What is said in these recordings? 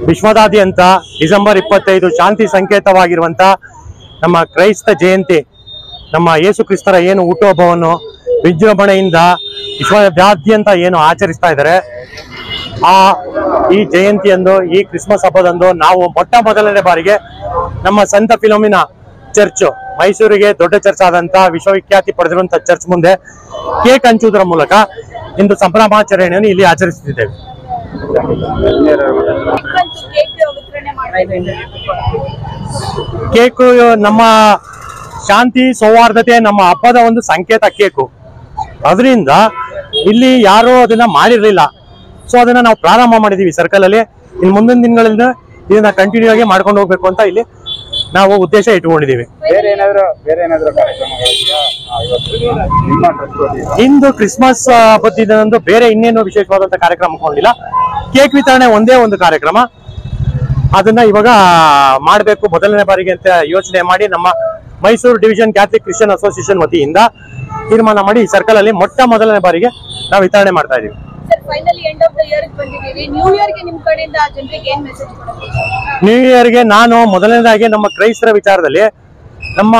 ವಿಶ್ವದಾದ್ಯಂತ ಡಿಸೆಂಬರ್ ಇಪ್ಪತ್ತೈದು ಶಾಂತಿ ಸಂಕೇತವಾಗಿರುವಂತ ನಮ್ಮ ಕ್ರೈಸ್ತ ಜಯಂತಿ ನಮ್ಮ ಯೇಸು ಕ್ರಿಸ್ತರ ಏನು ಹುಟ್ಟುಹಬ್ಬವನ್ನು ವಿಜೃಂಭಣೆಯಿಂದ ವಿಶ್ವದಾದ್ಯಂತ ಏನು ಆಚರಿಸ್ತಾ ಇದ್ದಾರೆ ಆ ಈ ಜಯಂತಿಯಂದು ಈ ಕ್ರಿಸ್ಮಸ್ ಹಬ್ಬದಂದು ನಾವು ಮೊಟ್ಟ ಮೊದಲನೇ ಬಾರಿಗೆ ನಮ್ಮ ಸಂತ ಫಿಲೋಮಿನ ಚರ್ಚ್ ಮೈಸೂರಿಗೆ ದೊಡ್ಡ ಚರ್ಚ್ ಆದಂತ ವಿಶ್ವವಿಖ್ಯಾತಿ ಪಡೆದಿರುವಂತ ಚರ್ಚ್ ಮುಂದೆ ಕೇಕ್ ಹಂಚುವುದರ ಮೂಲಕ ಇಂದು ಸಂಭ್ರಮಾಚರಣೆಯನ್ನು ಇಲ್ಲಿ ಆಚರಿಸುತ್ತಿದ್ದೇವೆ ಮಕ್ಕಳು ಕೇಕ್ ವಿತರಣೆ ಮಾಡ್ತಾ ಕೇಕು ನಮ್ಮ ಶಾಂತಿ ಸೌಹಾರ್ದತೆ ನಮ್ಮ ಹಬ್ಬದ ಒಂದು ಸಂಕೇತ ಕೇಕು ಅದರಿಂದ ಇಲ್ಲಿ ಯಾರು ಅದನ್ನ ಮಾಡಿರ್ಲಿಲ್ಲ ಸೊ ಅದನ್ನ ನಾವು ಪ್ರಾರಂಭ ಮಾಡಿದೀವಿ ಸರ್ಕಲ್ ಅಲ್ಲಿ ಇನ್ನು ಮುಂದಿನ ದಿನಗಳಿಂದ ಇದನ್ನ ಕಂಟಿನ್ಯೂ ಆಗಿ ಮಾಡ್ಕೊಂಡು ಹೋಗ್ಬೇಕು ಅಂತ ಇಲ್ಲಿ ನಾವು ಉದ್ದೇಶ ಇಟ್ಕೊಂಡಿದೀವಿ ಬೇರೆ ಏನಾದ್ರು ಬೇರೆ ಏನಾದ್ರು ಕಾರ್ಯಕ್ರಮಗಳಿದೆಯಾ ಆ, ಇವತ್ತು ನಿಮ್ಮ ಟ್ರಸ್ಟ್ ಇಂದು ಕ್ರಿಸ್ಮಸ್ ಹಬ್ಬದಿನದಂದು ಬೇರೆ ಇನ್ನೇನು ವಿಶೇಷವಾದಂತ ಕಾರ್ಯಕ್ರಮ ಕೊಂಡಿಲ್ಲ ಕೇಕ್ ವಿತರಣೆ ಒಂದೇ ಒಂದು ಕಾರ್ಯಕ್ರಮ ಅದನ್ನ ಇವಾಗ ಮಾಡಬೇಕು ಮೊದಲನೇ ಬಾರಿಗೆ ಅಂತ ಯೋಚನೆ ಮಾಡಿ ನಮ್ಮ Mysuru division Catholic Christian association ವತಿಯಿಂದ ತೀರ್ಮಾನ ಮಾಡಿ ಈ ಸರ್ಕಲ್ ಅಲ್ಲಿ ಮೊಟ್ಟ ಮೊದಲನೇ ಬಾರಿಗೆ ನಾವು ವಿತರಣೆ ಮಾಡ್ತಾ ಇದೀವಿ sir finally end of the year ಬಂದಿದ್ದೀವಿ ನ್ಯೂ ಇಯರ್ ಗೆ ನಿಮ್ ಕಡೆಯಿಂದ ಜನರಿಗೆ ಏನ್ ಮೆಸೇಜ್ ಕೊಡೋದು ನ್ಯೂ ಇಯರ್ಗೆ ನಾನು ಮೊದಲನೇದಾಗಿ ನಮ್ಮ ಕ್ರೈಸ್ತರ ವಿಚಾರದಲ್ಲಿ ನಮ್ಮ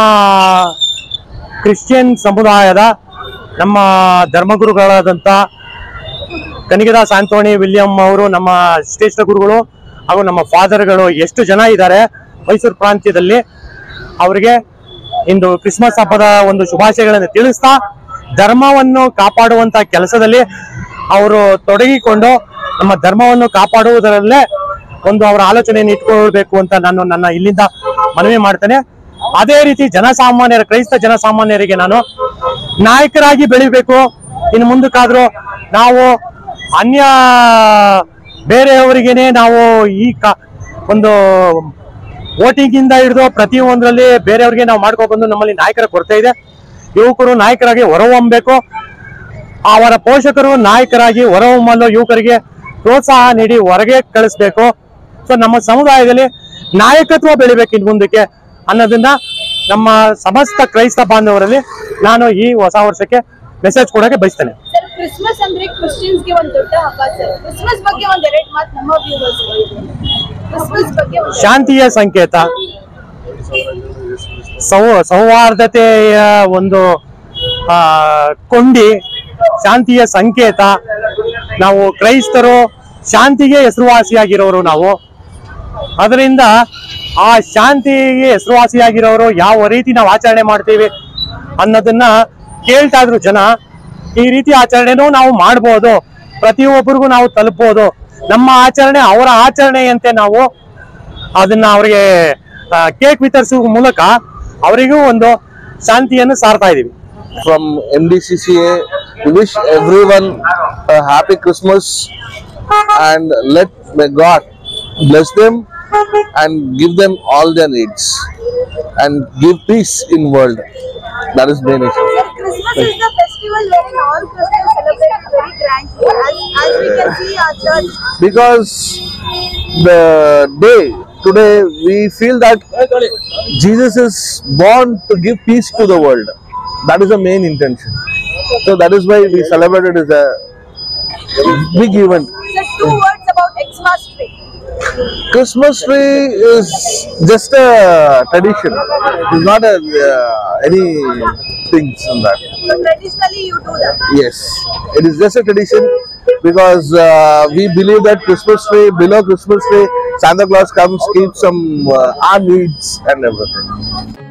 ಕ್ರಿಶ್ಚಿಯನ್ ಸಮುದಾಯದ ನಮ್ಮ ಧರ್ಮಗುರುಗಳಾದಂಥ ಕನಿಕದಾಸ್ ಆಂಟೋನಿ ವಿಲಿಯಂ ಅವರು ನಮ್ಮ ಶ್ರೇಷ್ಠ ಗುರುಗಳು ಹಾಗೂ ನಮ್ಮ ಫಾದರ್ಗಳು ಎಷ್ಟು ಜನ ಇದ್ದಾರೆ ಮೈಸೂರು ಪ್ರಾಂತ್ಯದಲ್ಲಿ ಅವರಿಗೆ ಇಂದು ಕ್ರಿಸ್ಮಸ್ ಹಬ್ಬದ ಒಂದು ಶುಭಾಶಯಗಳನ್ನು ತಿಳಿಸ್ತಾ ಧರ್ಮವನ್ನು ಕಾಪಾಡುವಂತ ಕೆಲಸದಲ್ಲಿ ಅವರು ತೊಡಗಿಕೊಂಡು ನಮ್ಮ ಧರ್ಮವನ್ನು ಕಾಪಾಡುವುದರಲ್ಲೇ ಒಂದು ಅವರ ಆಲೋಚನೆಯನ್ನು ಇಟ್ಕೊಳ್ಬೇಕು ಅಂತ ನಾನು ನನ್ನ ಇಲ್ಲಿಂದ ಮನವಿ ಮಾಡ್ತೇನೆ ಅದೇ ರೀತಿ ಜನಸಾಮಾನ್ಯರ ಕ್ರೈಸ್ತ ಜನಸಾಮಾನ್ಯರಿಗೆ ನಾನು ನಾಯಕರಾಗಿ ಬೆಳಿಬೇಕು ಇನ್ನು ಮುಂದಕ್ಕಾದ್ರೂ ನಾವು ಅನ್ಯ ಬೇರೆಯವರಿಗೇನೆ ನಾವು ಈ ಕ ಒಂದು ವೋಟಿಂಗ್ ಇಂದ ಹಿಡಿದು ಪ್ರತಿಯೊಂದರಲ್ಲಿ ಬೇರೆಯವ್ರಿಗೆ ನಾವು ಮಾಡ್ಕೊಂಡು ಬಂದು ನಮ್ಮಲ್ಲಿ ನಾಯಕರ ಕೊರತೆ ಇದೆ ಯುವಕರು ನಾಯಕರಾಗಿ ಹೊರಹೊಮ್ಮಬೇಕು ಅವರ ಪೋಷಕರು ನಾಯಕರಾಗಿ ಹೊರಹೊಮ್ಮಲು ಯುವಕರಿಗೆ ಪ್ರೋತ್ಸಾಹ ನೀಡಿ ಹೊರಗೆ ಕಳಿಸ್ಬೇಕು ಸೊ ನಮ್ಮ ಸಮುದಾಯದಲ್ಲಿ ನಾಯಕತ್ವ ಬೆಳಿಬೇಕು ಇನ್ನು ಮುಂದಕ್ಕೆ ಅನ್ನೋದನ್ನ ನಮ್ಮ ಸಮಸ್ತ ಕ್ರೈಸ್ತ ಬಾಂಧವರಲ್ಲಿ ನಾನು ಈ ಹೊಸ ವರ್ಷಕ್ಕೆ ಮೆಸೇಜ್ ಕೊಡೋಕೆ ಬಯಸ್ತೇನೆ ಸರ್ ಕ್ರಿಸ್ಮಸ್ ಅಂದ್ರೆ ಕ್ರಿಶ್ಚಿಯನ್ಸ್ ಗೆ ಒಂದ್ ದೊಡ್ಡ ಹಬ್ಬ ಸರ್ ಕ್ರಿಸ್ಮಸ್ ಬಗ್ಗೆ ಒಂದ್ ಎರಡ್ ಮಾತು ನಮ್ಮ ವ್ಯೂವರ್ಸ್ ಕ್ರಿಸ್ಮಸ್ ಬಗ್ಗೆ ಒಂದ್ ಶಾಂತಿಯ ಸಂಕೇತ ಸೌ ಸೌಹಾರ್ದತೆಯ ಒಂದು ಆ, ಕೊಂಡಿ ಶಾಂತಿಯ ಸಂಕೇತ ನಾವು ಕ್ರೈಸ್ತರು ಶಾಂತಿಗೆ ಹೆಸರುವಾಸಿಯಾಗಿರೋರು ನಾವು ಅದರಿಂದ ಆ ಶಾಂತಿಗೆ ಹೆಸರುವಾಸಿಯಾಗಿರೋರು ಯಾವ ರೀತಿ ನಾವು ಆಚರಣೆ ಮಾಡ್ತೀವಿ ಅನ್ನೋದನ್ನ ಕೇಳ್ತಾ ಇದ್ರು ಜನ ಈ ರೀತಿ ಆಚರಣೆನೂ ನಾವು ಮಾಡ್ಬೋದು ಪ್ರತಿಯೊಬ್ಬರಿಗೂ ನಾವು ತಲುಪ್ಬೋದು ನಮ್ಮ ಆಚರಣೆ ಅವರ ಆಚರಣೆಯಂತೆ ನಾವು ಅದನ್ನ ಅವರಿಗೆ ಕೇಕ್ ವಿತರಿಸುವ ಮೂಲಕ ಅವರಿಗೂ ಒಂದು ಶಾಂತಿಯನ್ನು ಸಾರ್ತಾ ಇದೀವಿ from MDCCA. We wish everyone a happy Christmas and let may God bless them and give them all their needs and give peace in world. That is main issue. Sir, Christmas is the festival wherein all Christians celebrate very grandly. As, as we can see our church, Because the day today we feel that Jesus is born to give peace to the world. That is the main intention. So that is why we celebrate it as a big event. sir, two words about Xmas tree. Christmas tree is just a tradition. It's not a, uh, any things in that. So traditionally you do that. Yes, it is just a tradition because uh, we believe that Christmas tree, below Christmas tree, Santa Claus comes, keeps some uh, our needs and everything.